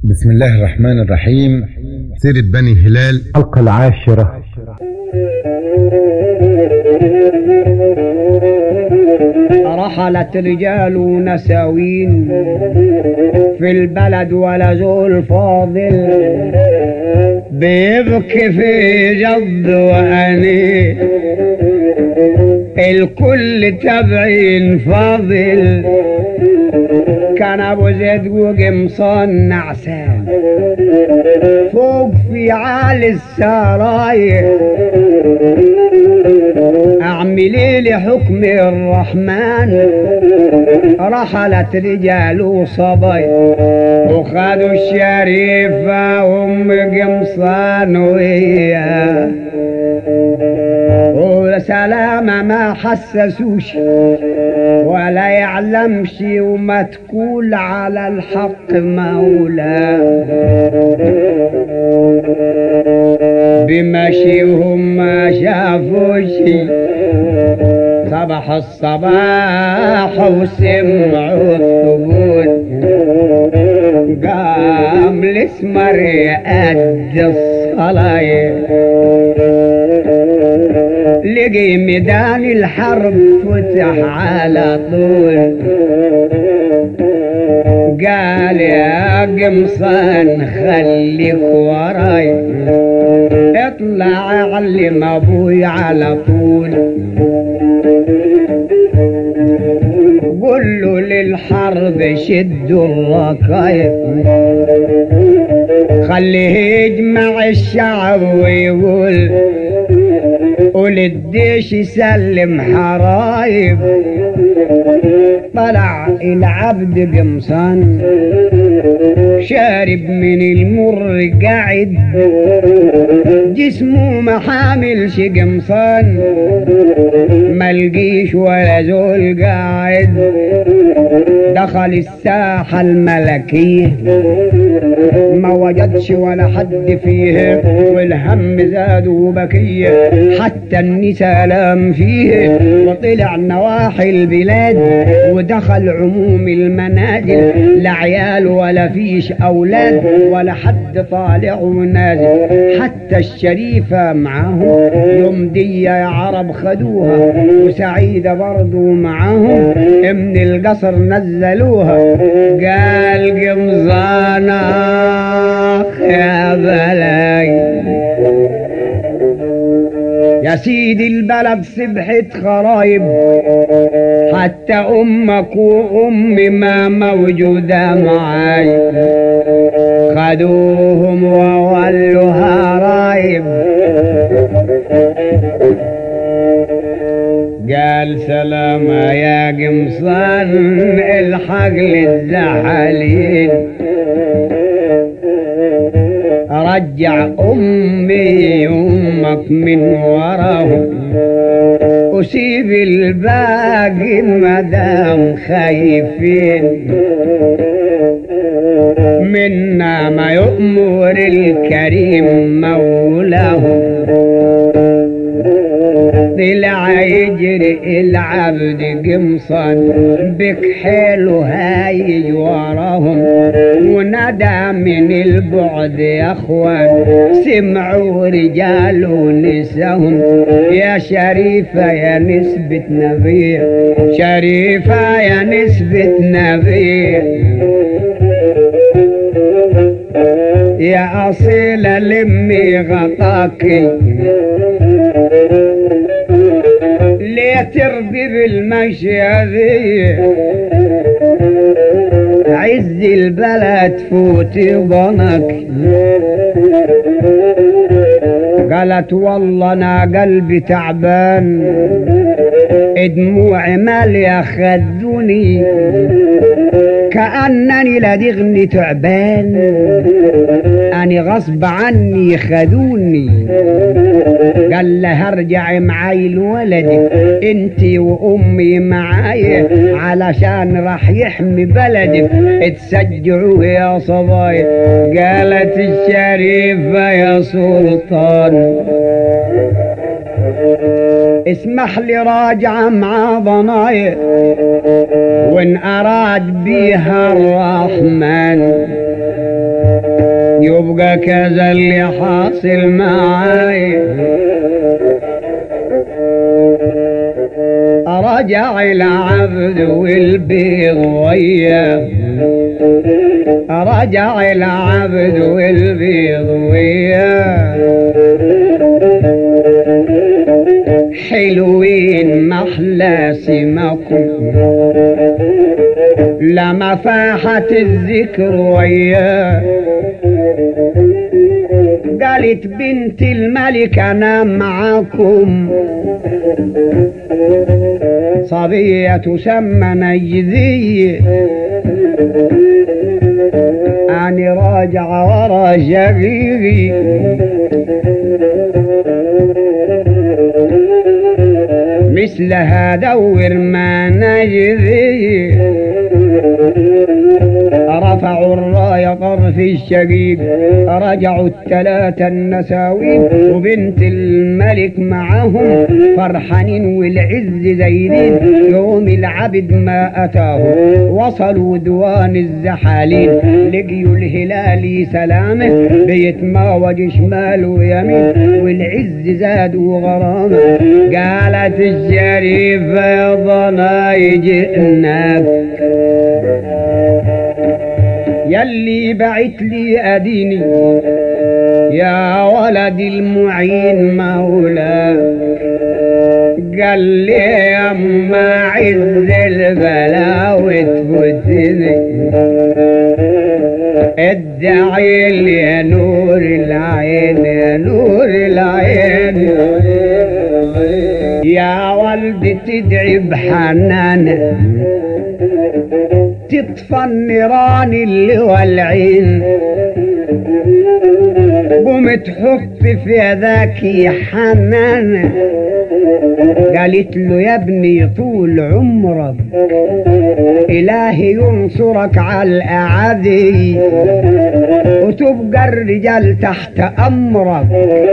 بسم الله الرحمن الرحيم سيرة بني هلال الحلقة العاشرة رحلت رجال نساوين في البلد ولا زول فاضل بيبكي في جد وأني الكل تبعين فاضل كان ابو زيد وقمصان نعسان فوق في عالي السراير اعمل ايه لحكم الرحمن رحلت رجال وصبي وخدوا الشريفة وام قمصان وياه وسلامة ما حسسوش ولا يعلمش وما تقول على الحق مولاه بمشيهم ما شافوش صبح الصباح وسمعوا الثبوت قام الاسمر يأدي الصلاة لقي ميدان الحرب فتح على طول قال يا قمصان خليك وراي اطلع علم ابوي على طول قل له للحرب شدوا الركايب خليه يجمع الشعب ويقول وللديش يسلم حرايب طلع العبد قمصان شارب من المر قاعد جسمه ما حاملش قمصان ملقيش ولا زول قاعد دخل الساحة الملكية ما وجدش ولا حد فيه والهم زاد وبكيه حتى النساء لام فيه وطلع نواحي البلاد ودخل عموم المنازل لا عيال ولا فيش أولاد ولا حد طالع ونازل حتى الشريفة معاهم يوم دي يا عرب خدوها وسعيدة برضو معاهم من القصر نزلوها قال قمصانا يا بلاي يا سيدي البلد سبحت خرايب حتى امك وامي ما موجودة معاي خدوهم وولوها رايب قال سلامة يا قمصان الحق للزحالين رجع امي امك من وراهم وسيب الباقي مدام خايفين منا ما يؤمر الكريم مولاهم طلع يجري العبد قمصان بكحيل وهايج وراهم ونادى من البعد يا اخوان سمعوا رجال ونساهم يا شريفة يا نسبة نبي شريفة يا نسبة نبي يا أصيلة لمي غطاكي ليه تربي بالمشي ذي عز البلد فوتي ضنك قالت والله انا قلبي تعبان دموعي مالية خدوني كأنني لدغني تعبان أني غصب عني خدوني قال لها ارجعي معاي لولدك انتي وامي معاي علشان راح يحمي بلدك اتسجعوا يا صبايا قالت الشريفة يا سلطان اسمح لي راجعة مع ضنايا وان اراد بيها الرحمن يبقى كذا اللي حاصل معاي رجع العبد والبيض وياه رجع العبد والبيض وياه حلوين محلى سمكم لما فاحت الذكر وياه قالت بنت الملك انا معاكم صبية تسمى نجذي أنا راجع ورا شقيقي مثلها دور ما نجذي رفعوا الراية طرف الشقيق رجعوا الثلاثة النساوين وبنت الملك معهم فرحانين والعز زايدين يوم العبد ما أتاه وصلوا دوان الزحالين لقيوا الهلال سلامه بيتماوج شمال ويمين والعز زاد وغرامه قالت الشريفة يا ضناي جئناك يلي بعت لي أديني يا ولد المعين مولاك قال لي يا اما عز البلا وتفوتني ادعي لي يا نور العين يا نور العين يا ولد تدعي بحنان تطفى النيران اللي والعين قمت حط في ذاك حنان قالت له يا ابني طول عمرك إلهي ينصرك على الأعادي وتبقى الرجال تحت أمرك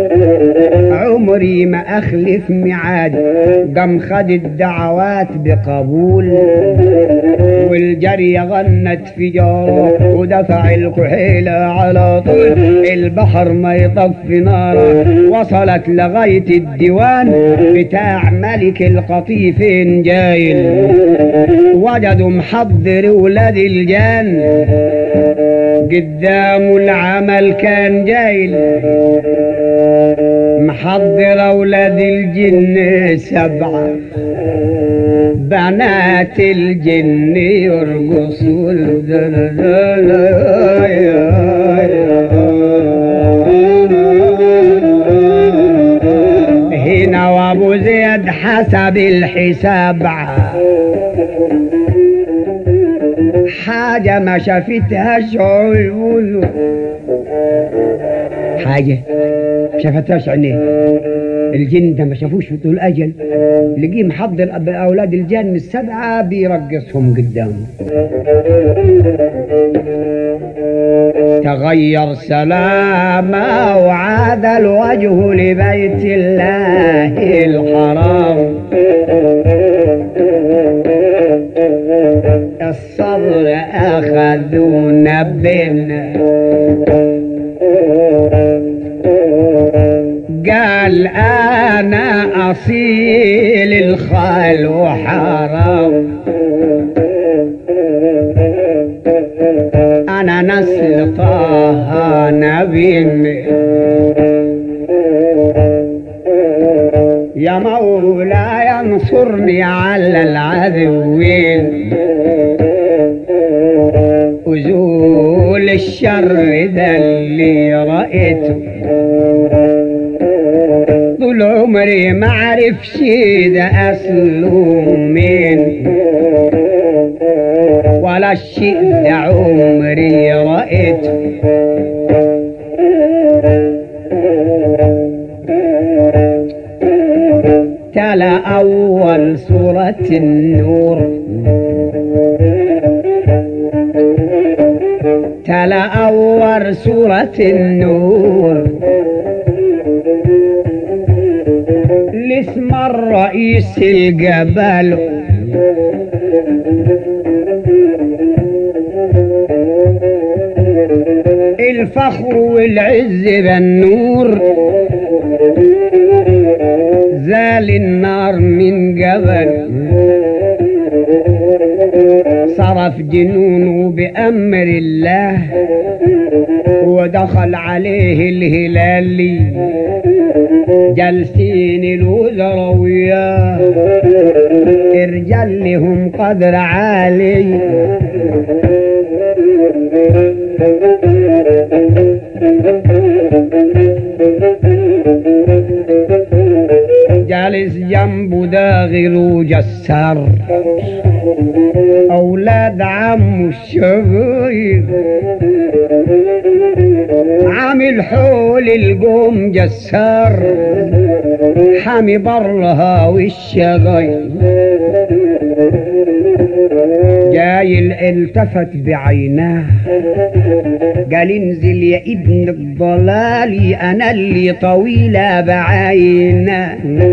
عمري ما أخلف ميعادي قام خد الدعوات بقبول والجري غنت في جاره ودفع الكحيلة على طول البحر ما يطفي ناره وصلت لغاية الديوان بتاع ملك القطيفين جايل وجدوا محضر ولاد الجان قدامه العمل كان جايل محضر اولاد الجن سبعه بنات الجن يرقصون هنا وابو زيد حسب الحساب حاجة ما شافتهاش عيونه حاجة شافتهاش عينيه الجن ده ما شافوش في طول اجل لقيه محضر أب- اولاد الجن السبعه بيرقصهم قدامه تغير سلامه وعاد الوجه لبيت الله الحرام الصبر اخذونا بنا قال انا اصيل الخال وحرام انا نسل طه نبي يا مولاي انصرني على العدوين وزول الشر ده اللي رأيته طول عمري ما عرفش ده أصله مين ولا الشيء ده عمري رأيته تلا أول سورة النور تلا أول سورة النور الاسم الرئيس الجبل الفخر والعز بالنور زال النار من جبل صرف جنونه بأمر الله ودخل عليه الهلالي جالسين الوزراء وياه الرجال لهم قدر عالي جالس جنبه داغر وجسار أولاد عمه الشغير عامل حول القوم جسار حامي برها والشغير جاي التفت بعيناه قال انزل يا ابن الضلال انا اللي طويلة بعينه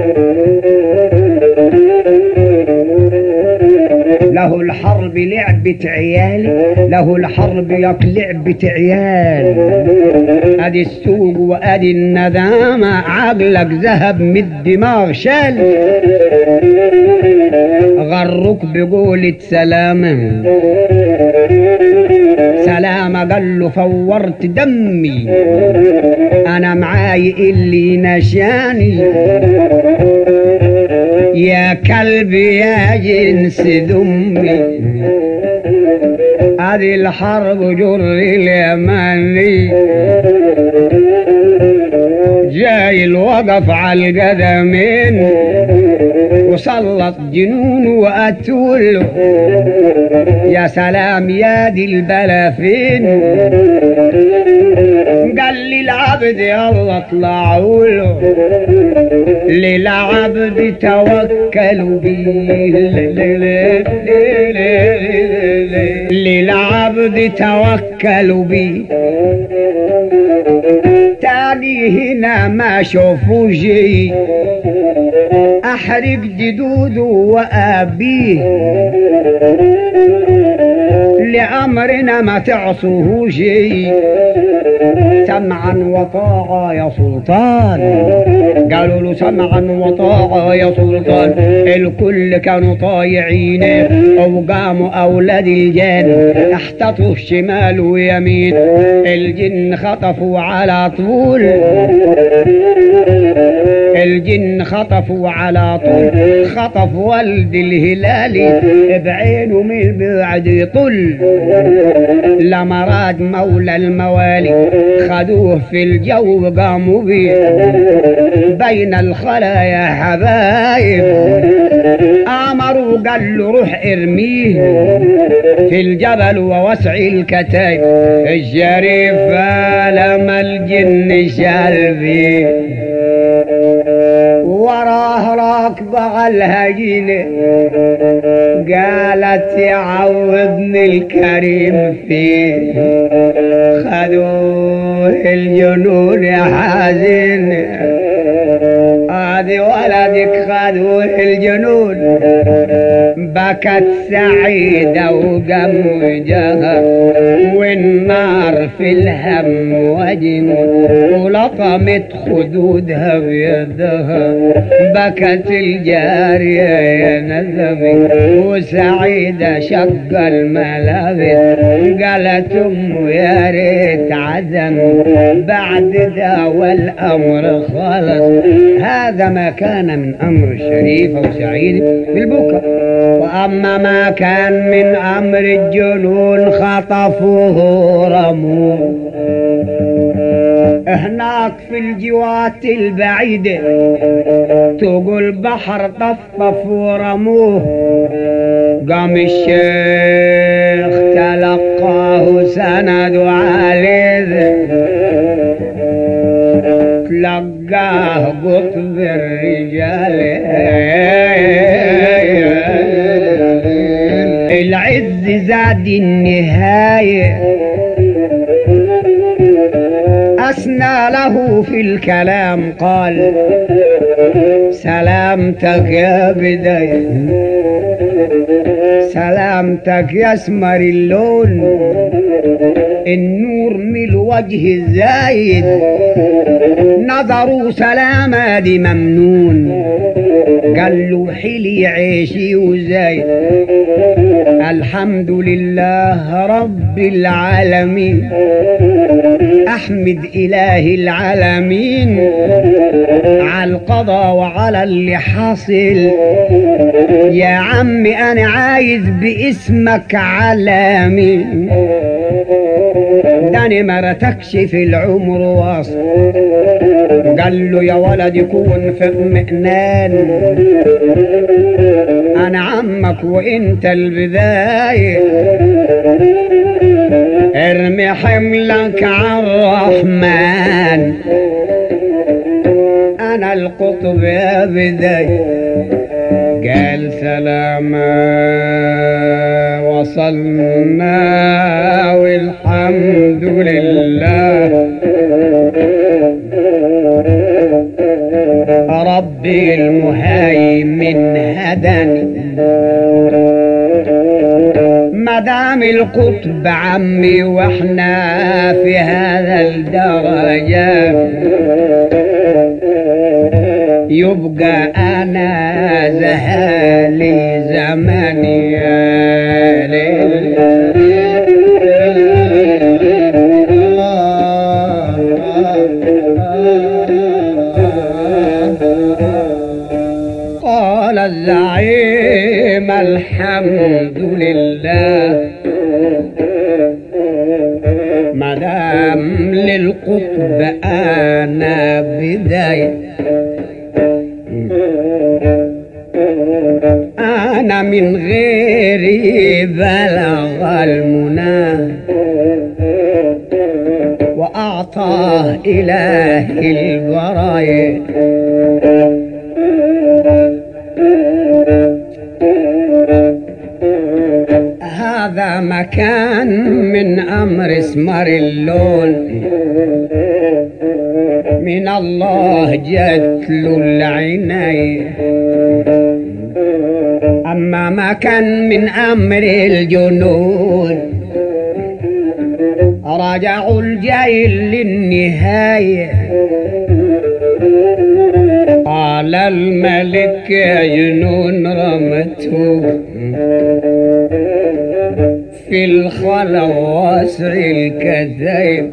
له الحرب لعبة عيال له الحرب ياك لعبة عيال ادي السوق وادي الندامة عقلك ذهب من الدماغ شال غروك بقولة سلامة سلامة قال له فورت دمي انا معاي اللي نشاني يا كلبي يا جنس دمي هذه الحرب جر اليماني جاي الوقف على القدمين وسلط جنون وقتول يا سلام يا دي البلا فين قال لي العبد يلا اطلعوا له للعبد توكلوا بيه للعبد توكلوا بيه تاني هنا ما شوفوا شي احرق جدوده وابيه لامرنا ما تعصوه شي سمعا وطاعة يا سلطان قالوا له سمعا وطاعة يا سلطان الكل كانوا طايعين وقاموا أولاد الجن احتطوا شمال ويمين الجن خطفوا على طول الجن خطفوا على طول خطف ولد الهلالي بعينه من بعد يطل لمراد مولى الموالي خدوه في الجو قاموا بيه بين الخلايا حبايب امروا قال له روح ارميه في الجبل ووسع الكتايب الشريف لما الجن شال فيه وراه راكبة على الهجينة قالت يعوضني الكريم فيه خذوه الجنون يا حزين هذه ولدك خذوه الجنون بكت سعيدة وقم وجهها والنار في الهم وجنون ولطمت خدودها بيدها بكت الجارية يا نزمي وسعيدة شق الملابس قالت أمه يا ريت عزم بعد ذا والأمر خلص هذا ما كان من أمر شريف وسعيد بالبكاء وأما ما كان من أمر الجنون خطفوه رموه هناك في الجوات البعيدة تقول بحر طفطف ورموه قام الشيخ تلقاه سند عليه تلقاه قطب الرجال العز زاد النهايه أثنى له في الكلام قال سلامتك يا بداية سلامتك يا اسمر اللون النور من الوجه الزايد نظروا سلامة دي ممنون قال له حلي عيشي وزايد الحمد لله رب العالمين احمد اله العالمين على القضاء وعلى اللي حاصل يا عمي انا عايز باسمك علامي داني ما رتكش في العمر واصل قال له يا ولد يكون في اطمئنان انا عمك وانت البدايه ارمي حملك على الرحمن انا القطب يا بدايه قال سلاما وصلنا والحمد لله ربي المهيمن هداني مدام القطب عمي واحنا في هذا الدرجة يبقى انا زهالي زماني يا ليل قال الزعيم الحمد لله مدام للقطب انا بدايه أنا من غيري بلغ المنى وأعطاه إله البرايا هذا مكان من أمر اسمر اللون من الله جت له العناية أما ما كان من أمر الجنود رجعوا الجيل للنهاية قال الملك يا جنون رمته في الخلا واسع الكذايب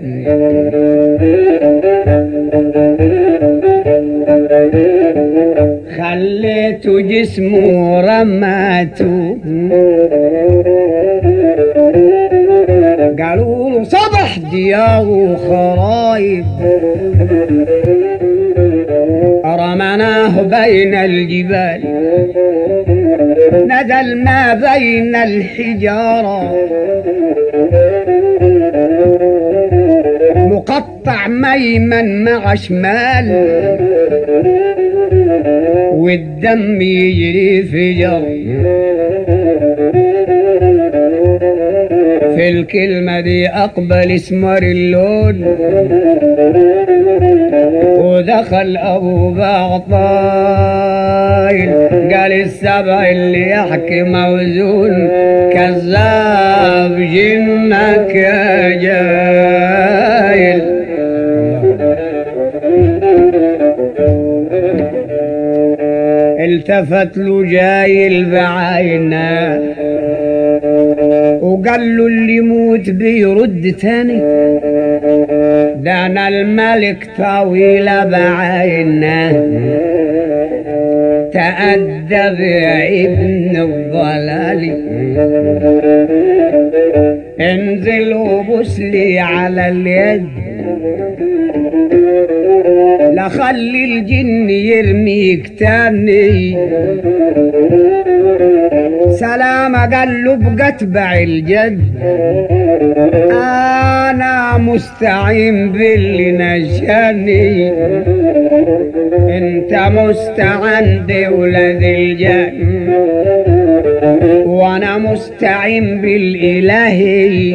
خليته جسمه رماته قالوا له صبح دياه خرايب رمناه بين الجبال نزل ما بين الحجارة مقطع ميمن مع شمال والدم يجري في جر في الكلمة دي أقبل اسمر اللون ودخل أبو بعطايل قال السبع اللي يحكي موزون كذاب جنك يا جايل التفت له جايل بعينه وقال له اللي يموت بيرد تاني ده انا الملك طويل بعينه تأدب يا ابن الضلال انزل وبوس لي على اليد لا خلي الجن يرميك تاني سلام قال له بقتبع الجد انا مستعين باللي نشاني انت مستعان بولد الجن وانا مستعين بالالهي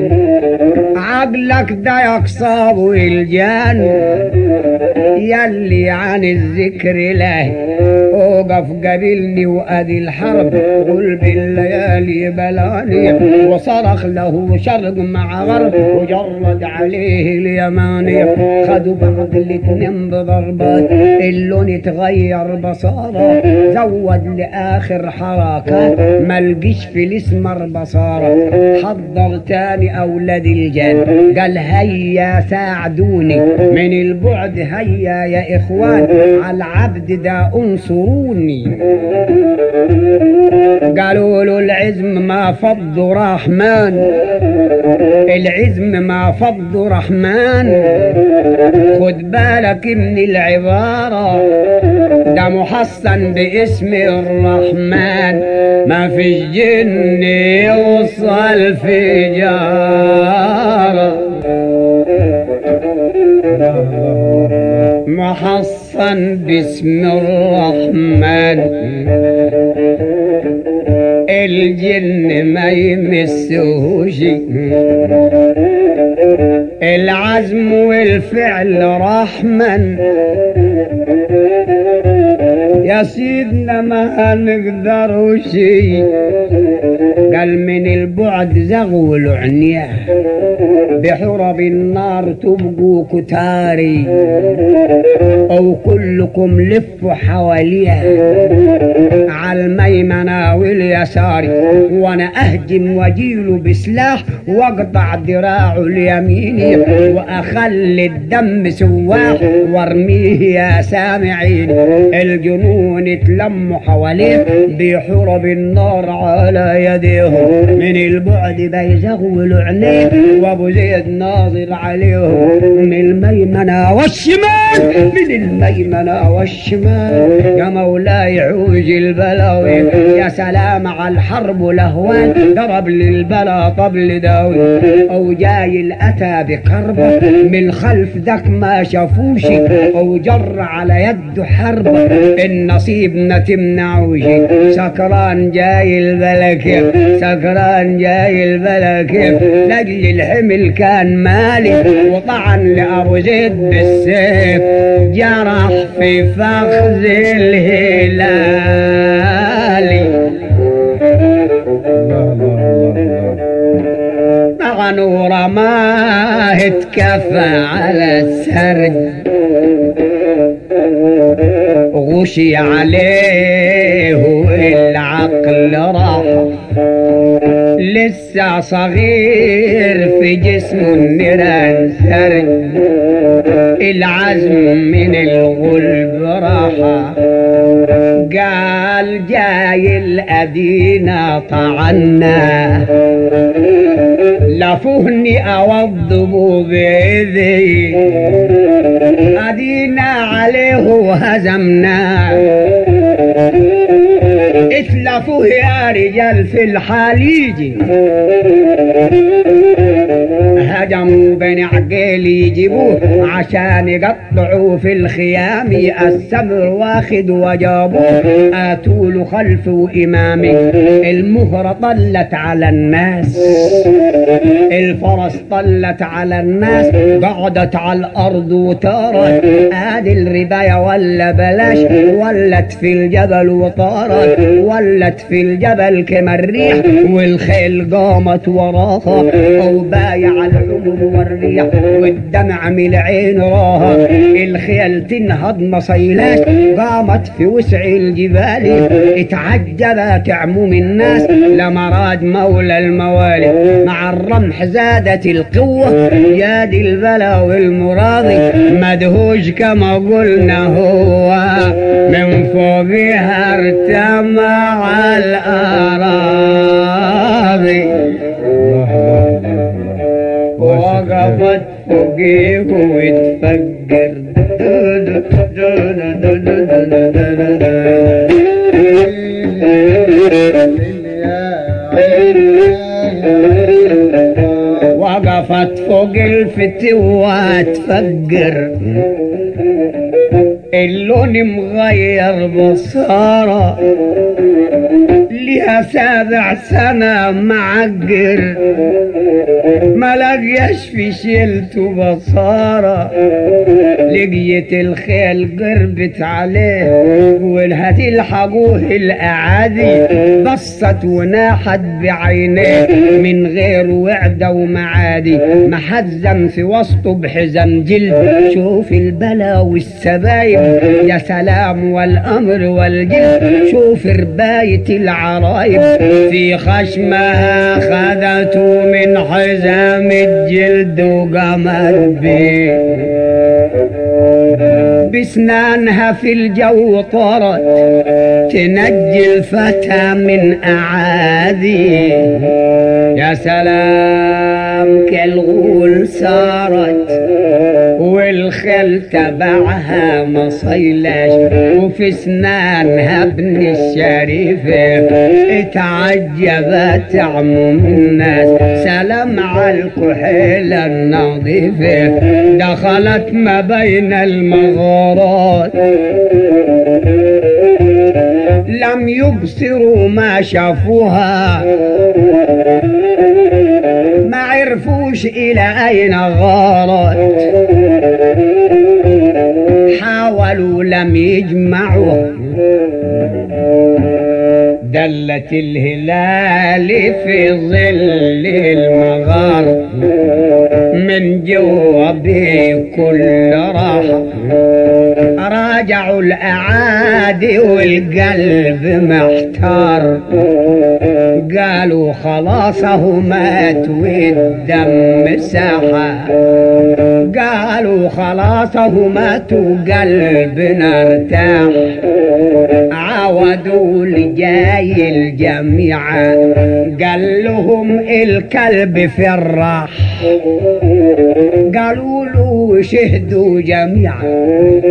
عقلك ده يقصاب الجان يلي عن الذكر له اوقف قابلني وادي الحرب قل بالليالي بلاني وصرخ له شرق مع غرب وجرد عليه اليماني خدوا بعض الاتنين بضربات اللون اتغير بصاره زود لاخر حركات ملقيش في الاسمر بصاره حضر تاني اولاد الجن قال هيا ساعدوني من البعد هيا يا اخوان على العبد ده انصروني قالوا له العزم ما فض رحمن العزم ما فض رحمن خد بالك من العبارة ده محصن باسم الرحمن ما فيش جن يوصل في جارة محصن باسم الرحمن الجن ما يمسهوش العزم والفعل رحمن يا سيدنا ما هنقدر شي قال من البعد زغوا العنية بحرب النار تبقوا كتاري او كلكم لفوا حواليها على الميمنة واليسار وانا اهجم واجيله بسلاح واقطع ذراعه اليميني واخلي الدم سواح وارميه يا سامعين الجنون اتلموا حواليه بحرب النار على يديهم من البعد بيزغوا عينيه وابو زيد ناظر عليهم من الميمنة والشمال من الميمنة والشمال يا مولاي عوج البلاوي يا سلام على الحرب لهوان ضرب للبلا طبل داوي او جاي الاتى بكربة من خلف ذاك ما شافوش او جر على يده حربة النصيب نتمنعوش سكران جاي البلك سكران جاي البلك لاجل الحمل كان مالي وطعن لابو زيد بالسيف جرح في فخذ الهلالي طغن ورماه اتكفى على السرد غشي عليه العقل راح لسه صغير في جسمه النيران سرد العزم من الغلب راحة قال جاي الأدينا طعنا لفهني أوضبه بإيدي أدينا عليه وهزمناه اتلفوه يا رجال في الحليج هجموا بني عقيل يجيبوه عشان يقطعوا في الخيام السمر واخد وجابوه اتوا له خلف وامامي المهرة طلت على الناس الفرس طلت على الناس قعدت على الارض وطارت ادي الرباية ولا بلاش ولت في الجبل وطارت ولت في الجبل كما الريح والخيل قامت وراها او بايع العلوم والريح والدمع من العين راها الخيل تنهض مصيلاش قامت في وسع الجبال اتعجبت عموم الناس لمراد مولى الموالي مع الرمح زادت القوة يا دي البلا والمراضي مدهوش كما قلنا هو من فوقها ارتمع الأراضي وقفت فوقيه وتفكر وقفت فوق الفتوة تفكر اللون مغير بصارة فيها سابع سنة معجر ما لقياش في شيلته بصارة لقيت الخيل قربت عليه ولها تلحقوه الأعادي بصت وناحت بعينيه من غير وعدة ومعادي محزم في وسطه بحزم جلد شوف البلا والسبايب يا سلام والأمر والجلد شوف رباية العرايب في خشمها خذته من حزام الجلد وقامت بيه بسنانها في الجو طرت تنجي الفتى من أعادي يا سلام كالغول سارت والخل تبعها مصيلش وفي سنانها ابن الشريفة اتعجبت عموم الناس سلام على الكحيلة النظيفة دخلت ما بين المغارات لم يبصروا ما شافوها ما عرفوش إلى أين غارت حاولوا لم يجمعوا دلت الهلال في ظل المغار من جوا بكل راحة راجعوا الأعادي والقلب محتار قالوا خلاصه مات والدم ساحة قالوا خلاصه مات وقلبنا ارتاح عودوا لجاي الجميع قال لهم الكلب في الراح قالوا له شهدوا جميعا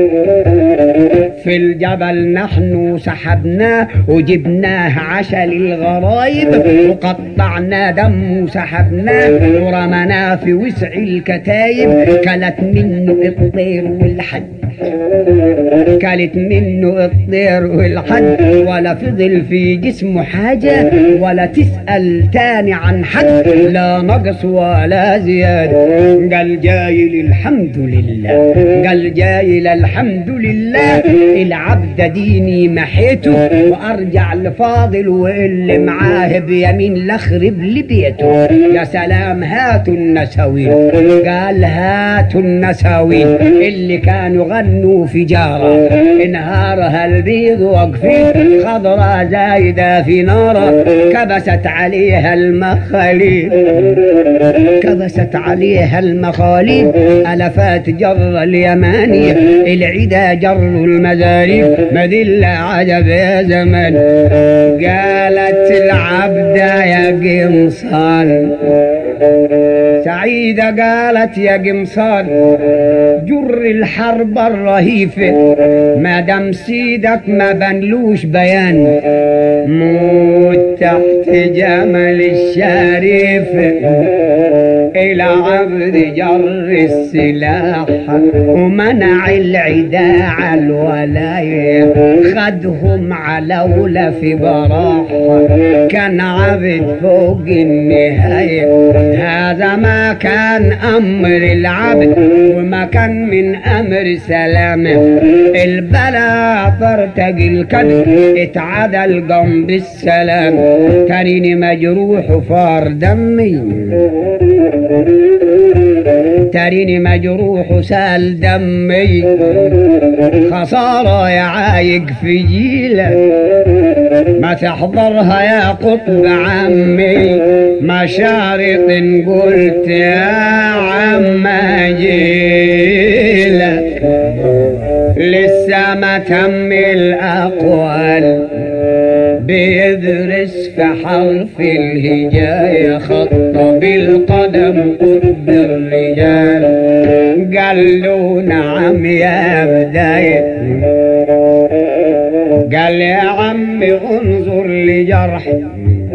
في الجبل نحن سحبناه وجبناه عشل الغرايب وقطعنا دم وسحبناه ورمناه في وسع الكتايب كلت منه الطير والحد كلت منه الطير والحد ولا فضل في جسمه حاجة ولا تسأل تاني عن حد لا نقص ولا زيادة قال جاي الحمد لله قال جاي الحمد لله العبد ديني محيته وارجع لفاضل واللي معاه بيمين لخرب لبيته يا سلام هاتوا النساوين قال هاتوا النساوين اللي كانوا غنوا في جارة انهارها البيض واقفين خضرة زايدة في نارة كبست عليها المخاليل كبست عليها المخاليل ألفات جر اليماني العدا جر المزاريف مذلة عجب يا زمن قالت العبد يا قمصان سعيدة قالت يا قمصان جر الحرب الرهيفة ما دام سيدك ما بنلوش بيان موت تحت جمل الشريف إلى عبد جر السلاح ومنع العداء الولاية خدهم علولة في براح كان عبد فوق النهاية هذا ما كان أمر العبد وما كان من أمر سلامه البلا ترتقي الكبد اتعدل جنب السلام تريني مجروح وفار دمي تريني مجروح وسال دمي خسارة يا عايق في جيلك ما تحضرها يا قطب عمي مشارط قلت يا عم جيلك لسه ما تم الأقوال بيدرس في حرف الهجاية خط بالقدم قطب الرجال قال له نعم يا بداية قال يا عمي انظر لجرحي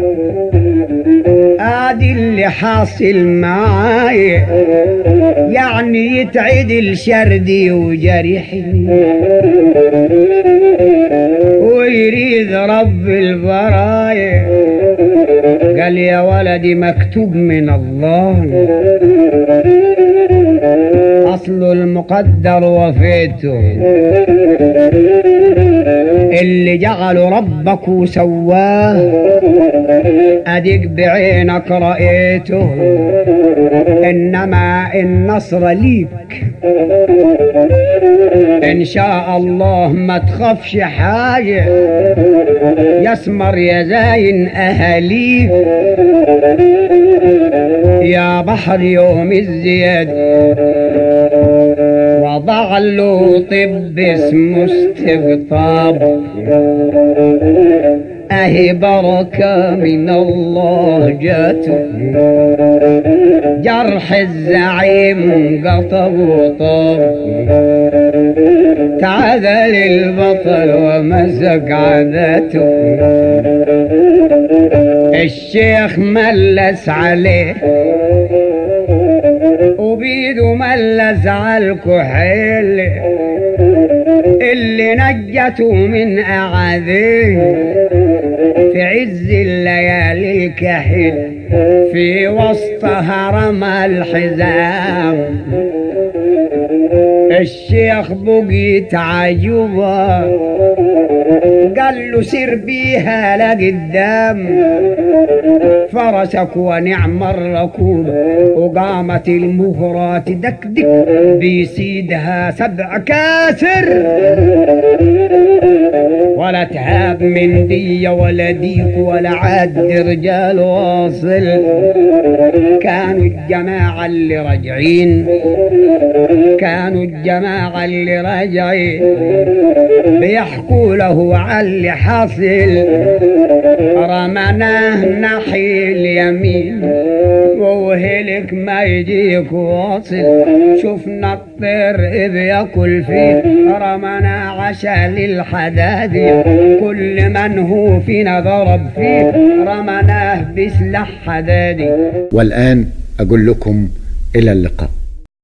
ادي اللي حاصل معاي يعني يتعدل شردي وجريحي ويريد رب البرايا قال يا ولدي مكتوب من الله أصل المقدر وفيته اللي جعله ربك وسواه أديك بعينك رأيته إنما النصر ليك إن شاء الله ما تخافش حاجة يسمر يا زاين أهاليك يا بحر يوم الزياد وضع له طب اسمه استقطاب اهي بركة من الله جاته جرح الزعيم قطب وطاب تعذل البطل ومسك عادته الشيخ ملس عليه وبيده ملس على الكحيل اللي نجته من أعاذيه في عز الليالي الكحيل في وسطها رمى الحزام الشيخ بقيت عجوبة قال له سير بيها لقدام فرسك ونعم الركوب وقامت المهرة تدكدك بيسيدها سبع كاسر ولا تهاب من دي ولا ديك ولا عاد رجال واصل كانوا الجماعة اللي راجعين كانوا الجماعة اللي راجعين بيحكوا له على اللي حاصل رمناه ناحية اليمين وهلك ما يجيك واصل شفنا الطير بياكل فيه رمنا عشا للحدادي كل من هو فينا ضرب فيه رمناه بسلاح حدادي والآن أقول لكم إلى اللقاء